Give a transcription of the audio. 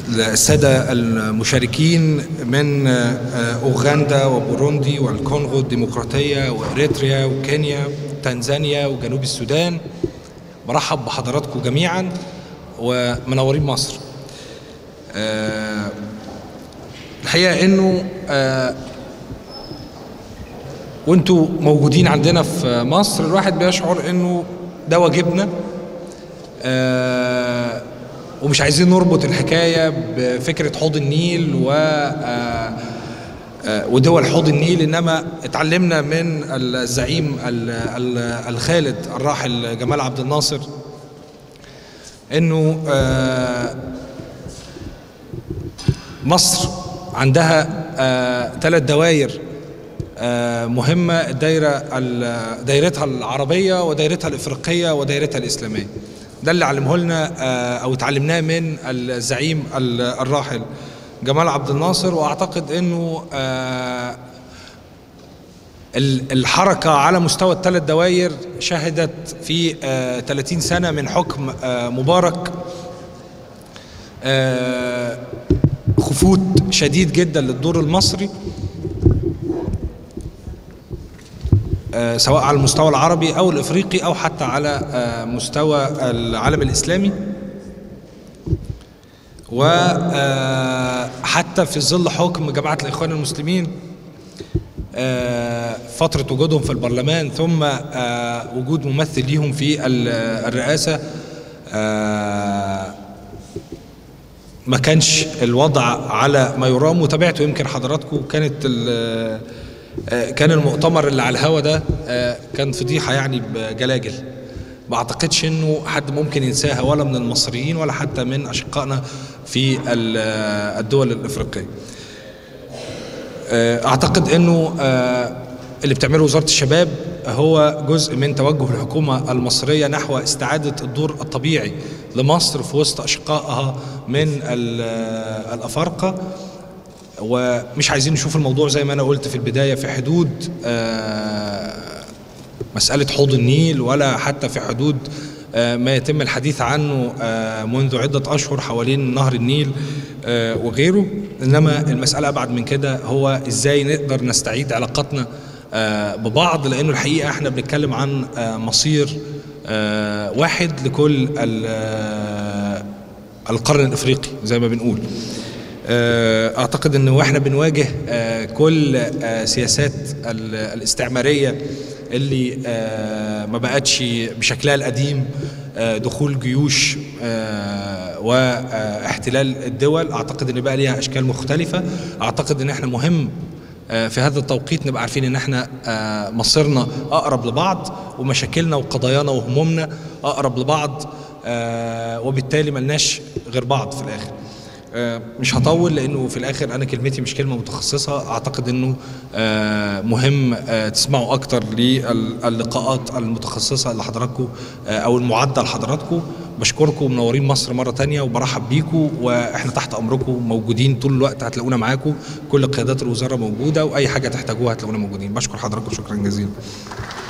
السادة المشاركين من أوغندا وبوروندي والكونغو الديمقراطية وإريتريا وكينيا وتنزانيا وجنوب السودان برحب بحضراتكم جميعا ومنورين مصر الحقيقة إنه وانتوا موجودين عندنا في مصر الواحد بيشعر إنه ده واجبنا ومش عايزين نربط الحكايه بفكره حوض النيل و ودول حوض النيل انما اتعلمنا من الزعيم الخالد الراحل جمال عبد الناصر انه مصر عندها ثلاث دوائر مهمه الدايره دايرتها العربيه ودايرتها الافريقيه ودايرتها الاسلاميه ده اللي علمه لنا او اتعلمناه من الزعيم الراحل جمال عبد الناصر واعتقد انه الحركة على مستوى الثلاث دوائر شهدت في 30 سنة من حكم مبارك خفوت شديد جدا للدور المصري سواء على المستوى العربي او الافريقي او حتى على مستوى العالم الاسلامي وحتى في ظل حكم جماعه الاخوان المسلمين فتره وجودهم في البرلمان ثم وجود ممثل ليهم في الرئاسه ما كانش الوضع على ما يرام وتابعته يمكن حضراتكم كانت كان المؤتمر اللي على الهوا ده كان فضيحه يعني بجلاجل ما اعتقدش انه حد ممكن ينساها ولا من المصريين ولا حتى من اشقائنا في الدول الافريقيه اعتقد انه اللي بتعمله وزاره الشباب هو جزء من توجه الحكومه المصريه نحو استعاده الدور الطبيعي لمصر في وسط اشقائها من الافارقه ومش عايزين نشوف الموضوع زي ما انا قلت في البدايه في حدود مساله حوض النيل ولا حتى في حدود ما يتم الحديث عنه منذ عده اشهر حوالين نهر النيل وغيره انما المساله ابعد من كده هو ازاي نقدر نستعيد علاقاتنا ببعض لانه الحقيقه احنا بنتكلم عن مصير واحد لكل القرن الافريقي زي ما بنقول اعتقد ان واحنا بنواجه كل سياسات الاستعماريه اللي ما بقتش بشكلها القديم دخول جيوش واحتلال الدول اعتقد ان بقى ليها اشكال مختلفه اعتقد ان احنا مهم في هذا التوقيت نبقى عارفين ان احنا مصيرنا اقرب لبعض ومشاكلنا وقضايانا وهمومنا اقرب لبعض وبالتالي ملناش غير بعض في الاخر مش هطول لانه في الاخر انا كلمتي مش كلمه متخصصه اعتقد انه مهم تسمعوا اكتر للقاءات المتخصصه اللي حضراتكم او المعده لحضراتكم بشكركم منورين مصر مره تانية وبرحب بيكم واحنا تحت امركم موجودين طول الوقت هتلاقونا معاكم كل قيادات الوزاره موجوده واي حاجه تحتاجوها هتلاقونا موجودين بشكر حضراتكم شكرا جزيلا